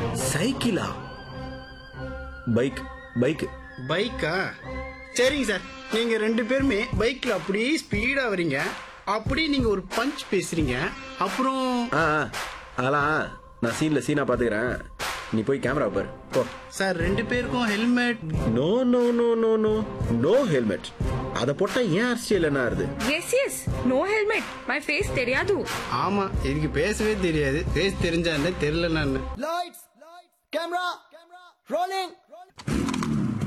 சைக்கிளா bike bike பைக்கா சரிங்க sir நீங்க ரெண்டு பேருமே பைக்ல அப்படியே ஸ்பீடா வரீங்க அப்படியே நீங்க ஒரு பஞ்ச் பேசுறீங்க அப்புறம் ஆ ஆ, அதெல்லாம் நான் சீன்ல சீனா பாத்துக்கிறேன் நீ போய் கேமரா பாரு போ சார் ரெண்டு பேருக்கும் helmet no no no no no no helmet அத போட்டா ஏன் அரசியல் என்ன ஆறுது yes yes no helmet my face தெரியாது ஆமா இதுக்கு பேசவே தெரியாது பேச தெரிஞ்சா என்ன தெரியல நான் Lights, camera, rolling,